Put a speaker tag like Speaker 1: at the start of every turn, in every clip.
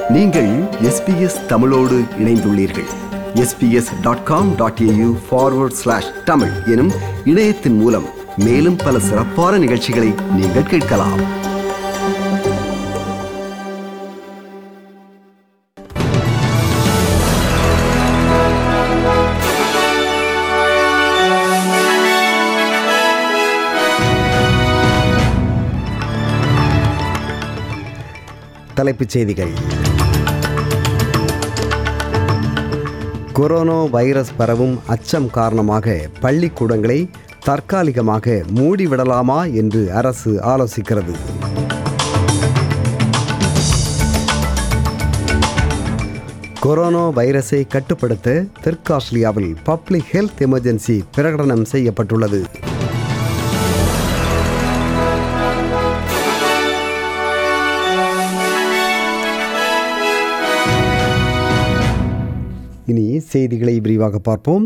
Speaker 1: நீங்கள் எஸ்பிஎஸ் தமிழோடு இணைந்துள்ளீர்கள் SBS dot com dot AU forward slash தமிழ் எனும் இணையத்தின் மூலம் மேலும் பல சிறப்பான நிகழ்ச்சிகளை நீங்கள் கேட்கலாம் தலைப்புச் செய்திகள் கொரோனா வைரஸ் பரவும் அச்சம் காரணமாக பள்ளிக்கூடங்களை தற்காலிகமாக மூடிவிடலாமா என்று அரசு ஆலோசிக்கிறது கொரோனா வைரஸை கட்டுப்படுத்த தெற்கு ஆஸ்திரேலியாவில் பப்ளிக் ஹெல்த் எமர்ஜென்சி பிரகடனம் செய்யப்பட்டுள்ளது இனி செய்திகளை விரிவாக பார்ப்போம்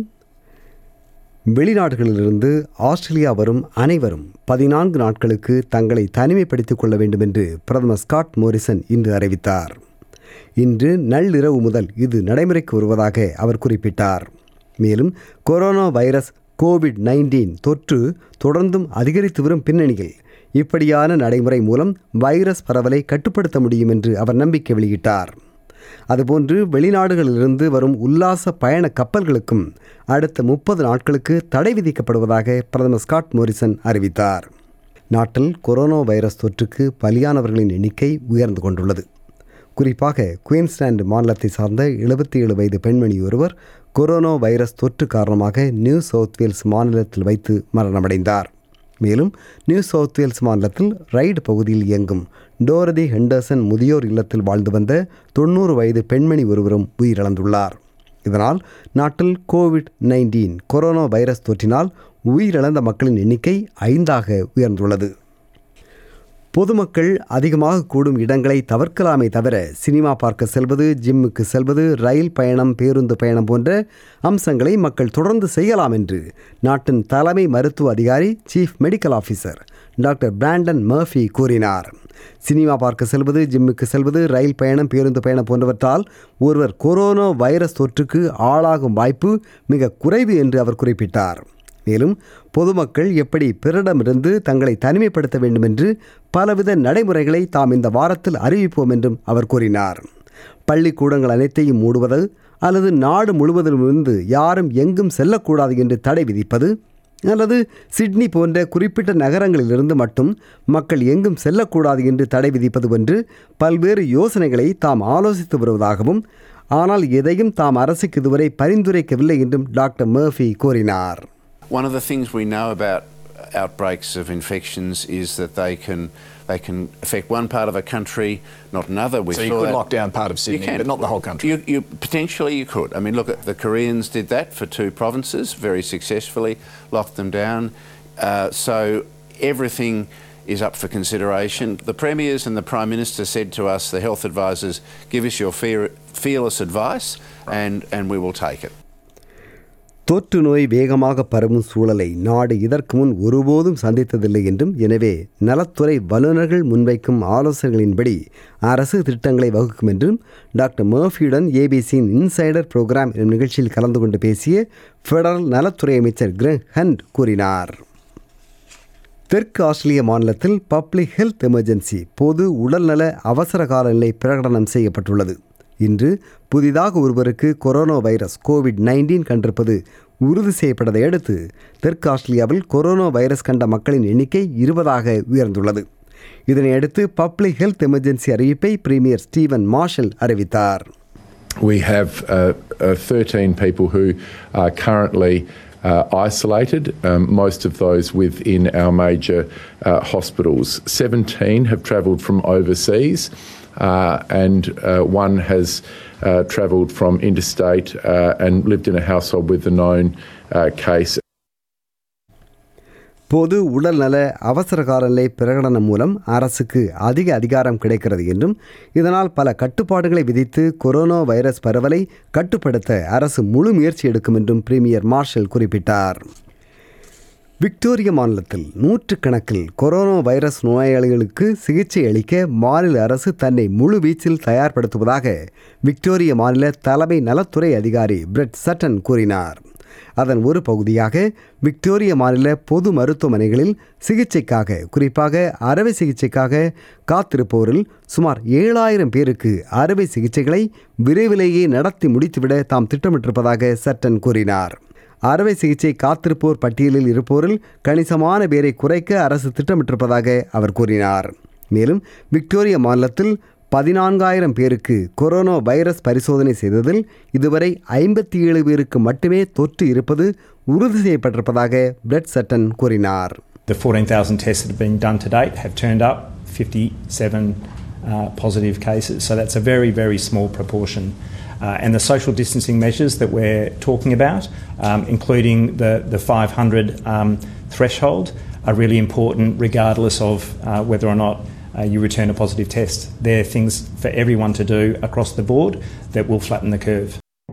Speaker 1: வெளிநாடுகளிலிருந்து ஆஸ்திரேலியா வரும் அனைவரும் பதினான்கு நாட்களுக்கு தங்களை தனிமைப்படுத்திக் கொள்ள வேண்டும் என்று பிரதமர் ஸ்காட் மோரிசன் இன்று அறிவித்தார் இன்று நள்ளிரவு முதல் இது நடைமுறைக்கு வருவதாக அவர் குறிப்பிட்டார் மேலும் கொரோனா வைரஸ் கோவிட் நைன்டீன் தொற்று தொடர்ந்தும் அதிகரித்து வரும் பின்னணியில் இப்படியான நடைமுறை மூலம் வைரஸ் பரவலை கட்டுப்படுத்த முடியும் என்று அவர் நம்பிக்கை வெளியிட்டார் அதுபோன்று வெளிநாடுகளிலிருந்து வரும் உல்லாச பயண கப்பல்களுக்கும் அடுத்த முப்பது நாட்களுக்கு தடை விதிக்கப்படுவதாக பிரதமர் ஸ்காட் மோரிசன் அறிவித்தார் நாட்டில் கொரோனா வைரஸ் தொற்றுக்கு பலியானவர்களின் எண்ணிக்கை உயர்ந்து கொண்டுள்ளது குறிப்பாக குயின்ஸ்லாந்து மாநிலத்தை சார்ந்த எழுபத்தி ஏழு வயது பெண்மணி ஒருவர் கொரோனா வைரஸ் தொற்று காரணமாக நியூ சவுத் வேல்ஸ் மாநிலத்தில் வைத்து மரணமடைந்தார் மேலும் நியூ சவுத் வேல்ஸ் மாநிலத்தில் ரைடு பகுதியில் இயங்கும் டோரதி ஹெண்டர்சன் முதியோர் இல்லத்தில் வாழ்ந்து வந்த தொண்ணூறு வயது பெண்மணி ஒருவரும் உயிரிழந்துள்ளார் இதனால் நாட்டில் கோவிட் நைன்டீன் கொரோனா வைரஸ் தொற்றினால் உயிரிழந்த மக்களின் எண்ணிக்கை ஐந்தாக உயர்ந்துள்ளது பொதுமக்கள் அதிகமாக கூடும் இடங்களை தவிர்க்கலாமே தவிர சினிமா பார்க்க செல்வது ஜிம்முக்கு செல்வது ரயில் பயணம் பேருந்து பயணம் போன்ற அம்சங்களை மக்கள் தொடர்ந்து செய்யலாம் என்று நாட்டின் தலைமை மருத்துவ அதிகாரி chief medical officer doctor Brendan Murphy கூறினார் சினிமா பார்க்க செல்வது ஜிம்முக்கு செல்வது ரயில் பயணம் பேருந்து பயணம் போன்றவற்றால் ஒருவர் கொரோனா வைரஸ் தொற்றுக்கு ஆளாகும் வாய்ப்பு மிக குறைவு என்று அவர் குறிப்பிட்டார் மேலும் பொதுமக்கள் எப்படி பிறரிடமிருந்து தங்களை தனிமைப்படுத்த வேண்டும் என்று பலவித நடைமுறைகளை தாம் இந்த வாரத்தில் அறிவிப்போம் என்றும் அவர் கூறினார் பள்ளிக்கூடங்கள் அனைத்தையும் மூடுவது அல்லது நாடு முழுவதிலுமிருந்து யாரும் எங்கும் செல்லக்கூடாது என்று தடை விதிப்பது அல்லது சிட்னி போன்ற குறிப்பிட்ட நகரங்களிலிருந்து மட்டும் மக்கள் எங்கும் செல்லக்கூடாது என்று தடை விதிப்பது என்று பல்வேறு யோசனைகளை தாம் ஆலோசித்து வருவதாகவும் ஆனால் எதையும் தாம் அரசுக்கு இதுவரை பரிந்துரைக்கவில்லை என்றும் டாக்டர் மர்ஃபி கூறினார்
Speaker 2: One of the things we know about outbreaks of infections is that they can they can affect one part of a country, not another. We
Speaker 3: So you
Speaker 2: saw
Speaker 3: could
Speaker 2: that-
Speaker 3: lock down part of
Speaker 2: You
Speaker 3: Sydney,
Speaker 2: can.
Speaker 3: but not the whole country.
Speaker 2: You, you potentially you could. I mean, look, the Koreans did that for two provinces very successfully, locked them down. Uh, so everything is up for consideration. The premiers and the prime minister said to us, the health advisors, give us your fear, fearless advice, and and we will take it.
Speaker 1: தொற்று நோய் வேகமாக பரவும் சூழலை நாடு இதற்கு முன் ஒருபோதும் சந்தித்ததில்லை என்றும் எனவே நலத்துறை வல்லுநர்கள் முன்வைக்கும் ஆலோசனைகளின்படி அரசு திட்டங்களை வகுக்கும் என்றும் டாக்டர் மர்ஃபியுடன் ஏபிசியின் இன்சைடர் புரோகிராம் எனும் நிகழ்ச்சியில் கலந்து கொண்டு பேசிய ஃபெடரல் நலத்துறை அமைச்சர் கிரெக் ஹண்ட் கூறினார் தெற்கு ஆஸ்திரேலிய மாநிலத்தில் பப்ளிக் ஹெல்த் எமர்ஜென்சி பொது உடல்நல அவசர கால நிலை பிரகடனம் செய்யப்பட்டுள்ளது இன்று புதிதாக ஒருவருக்கு கொரோனா வைரஸ் கோவிட் நைன்டீன் கண்டிருப்பது உறுதி செய்யப்பட்டதை அடுத்து தெற்கு ஆஸ்திரேலியாவில் கொரோனா வைரஸ் கண்ட மக்களின் எண்ணிக்கை இருபதாக உயர்ந்துள்ளது இதனையடுத்து பப்ளிக் ஹெல்த் எமர்ஜென்சி அறிவிப்பை பிரீமியர் ஸ்டீவன் மார்ஷல் அறிவித்தார்
Speaker 4: We have uh, uh, 13 people who are currently uh, isolated, um, most of those within our major uh, hospitals. 17 have travelled from overseas, uh, and uh, one has uh, travelled from interstate uh, and lived in a household with a known uh, case.
Speaker 1: பொது உடல்நல அவசர காலநிலை பிரகடனம் மூலம் அரசுக்கு அதிக அதிகாரம் கிடைக்கிறது என்றும் இதனால் பல கட்டுப்பாடுகளை விதித்து கொரோனா வைரஸ் பரவலை கட்டுப்படுத்த அரசு முழு முயற்சி எடுக்கும் என்றும் பிரீமியர் மார்ஷல் குறிப்பிட்டார் விக்டோரியா மாநிலத்தில் நூற்றுக்கணக்கில் கொரோனா வைரஸ் நோயாளிகளுக்கு சிகிச்சை அளிக்க மாநில அரசு தன்னை முழு வீச்சில் தயார்படுத்துவதாக விக்டோரிய மாநில தலைமை நலத்துறை அதிகாரி பிரெட் சட்டன் கூறினார் அதன் ஒரு பகுதியாக விக்டோரிய மாநில பொது மருத்துவமனைகளில் சிகிச்சைக்காக குறிப்பாக அறுவை சிகிச்சைக்காக காத்திருப்போரில் சுமார் ஏழாயிரம் பேருக்கு அறுவை சிகிச்சைகளை விரைவிலேயே நடத்தி முடித்துவிட தாம் திட்டமிட்டிருப்பதாக சட்டன் கூறினார் அறுவை சிகிச்சை காத்திருப்போர் பட்டியலில் இருப்போரில் கணிசமான பேரை குறைக்க அரசு திட்டமிட்டிருப்பதாக அவர் கூறினார் மேலும் விக்டோரியா மாநிலத்தில் பதினான்காயிரம் பேருக்கு கொரோனா வைரஸ் பரிசோதனை செய்ததில் இதுவரை ஐம்பத்தி ஏழு பேருக்கு மட்டுமே தொற்று இருப்பது உறுதி செய்யப்பட்டிருப்பதாக பிரெட் சட்டன் கூறினார்
Speaker 3: The 14,000 tests that have been done to date have turned up 57 uh, positive cases. So that's a very, very small proportion. Uh, and the social distancing measures that we're talking about, um, including the, the 500 um, threshold, are really important regardless of uh, whether or not uh, you return a positive test. They're things for everyone to do across the board that will flatten the curve.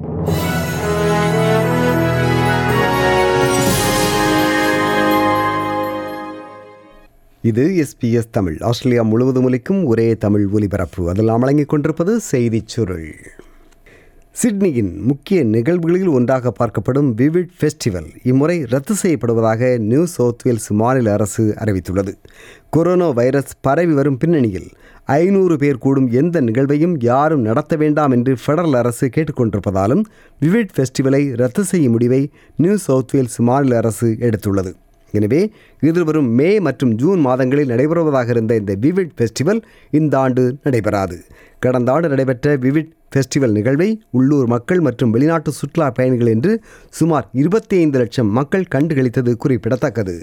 Speaker 1: இது SBS Tamil Australia முழுவதும் ஒலிக்கும் ஒரே தமிழ் ஒலிபரப்பு அதில் வழங்கிக் கொண்டிருப்பது செய்திச் சுருள் சிட்னியின் முக்கிய நிகழ்வுகளில் ஒன்றாக பார்க்கப்படும் விவிட் ஃபெஸ்டிவல் இம்முறை ரத்து செய்யப்படுவதாக நியூ சவுத் வேல்ஸ் மாநில அரசு அறிவித்துள்ளது கொரோனா வைரஸ் பரவி வரும் பின்னணியில் ஐநூறு பேர் கூடும் எந்த நிகழ்வையும் யாரும் நடத்த வேண்டாம் என்று ஃபெடரல் அரசு கேட்டுக்கொண்டிருப்பதாலும் விவிட் ஃபெஸ்டிவலை ரத்து செய்யும் முடிவை நியூ சவுத் வேல்ஸ் மாநில அரசு எடுத்துள்ளது எனவே எதிர்வரும் மே மற்றும் ஜூன் மாதங்களில் நடைபெறுவதாக இருந்த இந்த விவிட் ஃபெஸ்டிவல் இந்த ஆண்டு நடைபெறாது கடந்த ஆண்டு நடைபெற்ற விவிட் ஃபெஸ்டிவல் நிகழ்வை உள்ளூர் மக்கள் மற்றும் வெளிநாட்டு சுற்றுலா பயணிகள் என்று சுமார் இருபத்தி ஐந்து லட்சம் மக்கள் கண்டுகளித்தது குறிப்பிடத்தக்கது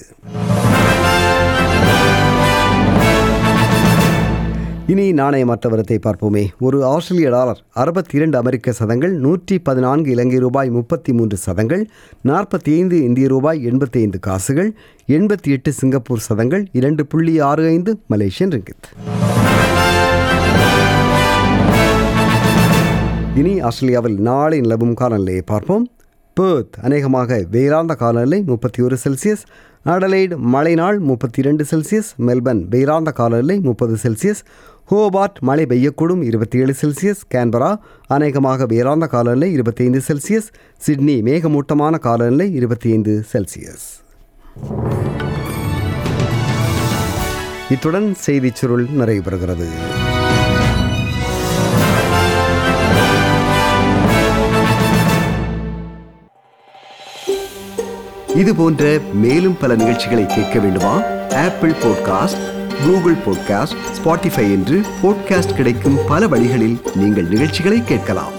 Speaker 1: இனி நாணய மாற்றவரத்தை பார்ப்போமே ஒரு ஆஸ்திரேலிய டாலர் அறுபத்தி இரண்டு அமெரிக்க சதங்கள் நூற்றி பதினான்கு இலங்கை ரூபாய் முப்பத்தி மூன்று சதங்கள் நாற்பத்தி ஐந்து இந்திய ரூபாய் எண்பத்தி ஐந்து காசுகள் எண்பத்தி எட்டு சிங்கப்பூர் சதங்கள் இரண்டு புள்ளி ஆறு ஐந்து மலேசியன் ரிங்கித் இனி ஆஸ்திரேலியாவில் நாளை நிலவும் காலநிலையை பார்ப்போம் பேர்த் அநேகமாக வெயிலார்ந்த காலநிலை முப்பத்தி ஒரு செல்சியஸ் அடலைடு மழை நாள் முப்பத்தி இரண்டு செல்சியஸ் மெல்பர்ன் வெயிலார்ந்த காலநிலை முப்பது செல்சியஸ் ஹோபார்ட் மழை பெய்யக்கூடும் இருபத்தி ஏழு செல்சியஸ் கேன்பரா அநேகமாக வெயிலார்ந்த காலநிலை இருபத்தி ஐந்து செல்சியஸ் சிட்னி மேகமூட்டமான காலநிலை இருபத்தி ஐந்து செல்சியஸ் இத்துடன் செய்திச் சுருள் நிறைவு பெறுகிறது இது போன்ற மேலும் பல நிகழ்ச்சிகளை கேட்க வேண்டுமா Apple podcast Google podcast Spotify என்று பாட்காஸ்ட் கிடைக்கும் பல வழிகளில் நீங்கள் நிகழ்ச்சிகளை கேட்கலாம்